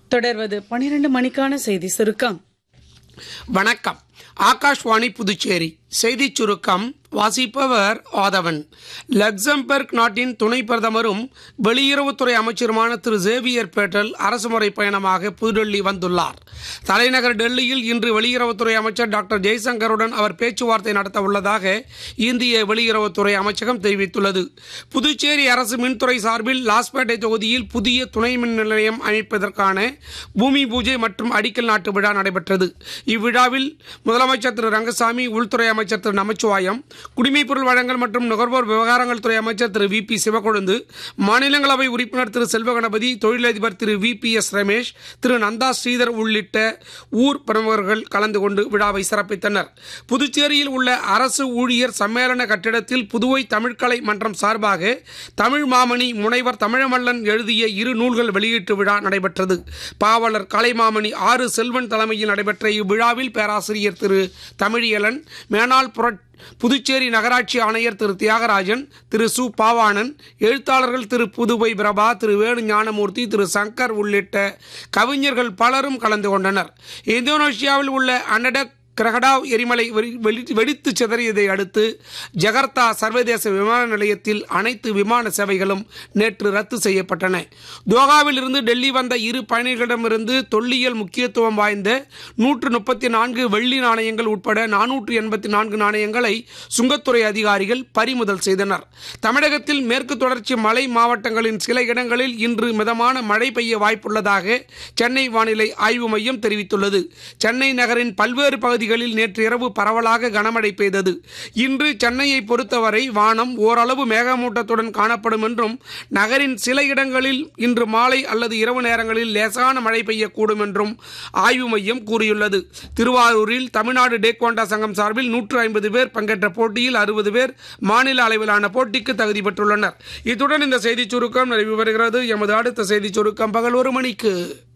தொடர்வது பனிரெண்டு மணிக்கான செய்தி சுருக்கம் வணக்கம் ஆகாஷ்வாணி புதுச்சேரி செய்திச் சுருக்கம் வாசிப்பவர் ஆதவன் லக்சம்பர்க் நாட்டின் துணை பிரதமரும் வெளியுறவுத்துறை அமைச்சருமான திரு சேவியர் பேட்டல் அரசுமுறை பயணமாக புதுடெல்லி வந்துள்ளார் தலைநகர் டெல்லியில் இன்று வெளியுறவுத்துறை அமைச்சர் டாக்டர் ஜெய்சங்கருடன் அவர் பேச்சுவார்த்தை நடத்த உள்ளதாக இந்திய வெளியுறவுத்துறை அமைச்சகம் தெரிவித்துள்ளது புதுச்சேரி அரசு மின்துறை சார்பில் லாஸ்பேட்டை தொகுதியில் புதிய துணை மின் நிலையம் அமைப்பதற்கான பூமி பூஜை மற்றும் அடிக்கல் நாட்டு விழா நடைபெற்றது இவ்விழாவில் முதலமைச்சர் திரு ரங்கசாமி உள்துறை அமைச்சர் திரு நமச்சிவாயம் குடிமைப் பொருள் வழங்கல் மற்றும் நுகர்வோர் விவகாரங்கள் துறை அமைச்சர் திரு வி பி சிவக்கொழுந்து மாநிலங்களவை உறுப்பினர் திரு செல்வகணபதி தொழிலதிபர் Thiru V P S Ramesh Thiru Nandha Sridhar உள்ளிட்ட ஊர் பிரமுகர்கள் கலந்து கொண்டு விழாவை சிறப்பித்தனர் புதுச்சேரியில் உள்ள அரசு ஊழியர் சம்மேளன கட்டிடத்தில் புதுவை தமிழ்கலை மன்றம் சார்பாக தமிழ் மாமணி முனைவர் தமிழமல்லன் எழுதிய இரு நூல்கள் வெளியீட்டு விழா நடைபெற்றது பாவலர் கலைமாமணி ஆறு செல்வன் தலைமையில் நடைபெற்ற இவ்விழாவில் பேராசிரியர் திரு தமிழியலன் மேனாள் புரட் புதுச்சேரி நகராட்சி ஆணையர் திரு தியாகராஜன் திரு சு பாவாணன் எழுத்தாளர்கள் திரு புதுவை பிரபா திரு வேணு ஞானமூர்த்தி திரு சங்கர் உள்ளிட்ட கவிஞர்கள் பலரும் கலந்து கொண்டனர் இந்தோனேஷியாவில் உள்ள அனடக் கிரகடாவ் எரிமலை வெடி- வெடி- வெடித்து சிதறியதை அடுத்து ஜகர்த்தா சர்வதேச விமான நிலையத்தில் அனைத்து விமான சேவைகளும் நேற்று ரத்து செய்யப்பட்டன தோகாவில் இருந்து டெல்லி வந்த இரு பயணிகளிடமிருந்து தொல்லியல் முக்கியத்துவம் வாய்ந்த நூற்று முப்பத்தி நான்கு வெள்ளி நாணயங்கள் உட்பட நானூற்று எண்பத்தி நான்கு நாணயங்களை சுங்கத்துறை அதிகாரிகள் பறிமுதல் செய்தனர் தமிழகத்தில் மேற்கு தொடர்ச்சி மலை மாவட்டங்களின் சில இடங்களில் இன்று மிதமான மழை பெய்ய வாய்ப்புள்ளதாக சென்னை வானிலை ஆய்வு மையம் தெரிவித்துள்ளது சென்னை நகரின் பல்வேறு பகுதிகளில் நேற்று இரவு பரவலாக கனமழை பெய்தது இன்று சென்னையை பொறுத்தவரை வானம் ஓரளவு மேகமூட்டத்துடன் காணப்படும் என்றும் நகரின் சில இடங்களில் இன்று மாலை அல்லது இரவு நேரங்களில் லேசான மழை பெய்யக்கூடும் என்றும் ஆய்வு மையம் கூறியுள்ளது திருவாரூரில் தமிழ்நாடு டேக்வாண்டா சங்கம் சார்பில் நூற்று ஐம்பது பேர் பங்கேற்ற போட்டியில் அறுபது பேர் மாநில அளவிலான போட்டிக்கு தகுதி பெற்றுள்ளனர் இத்துடன் இந்த செய்திச் சுருக்கம் நிறைவு பெறுகிறது எமது அடுத்த செய்திச் சுருக்கம் பகல் ஒரு மணிக்கு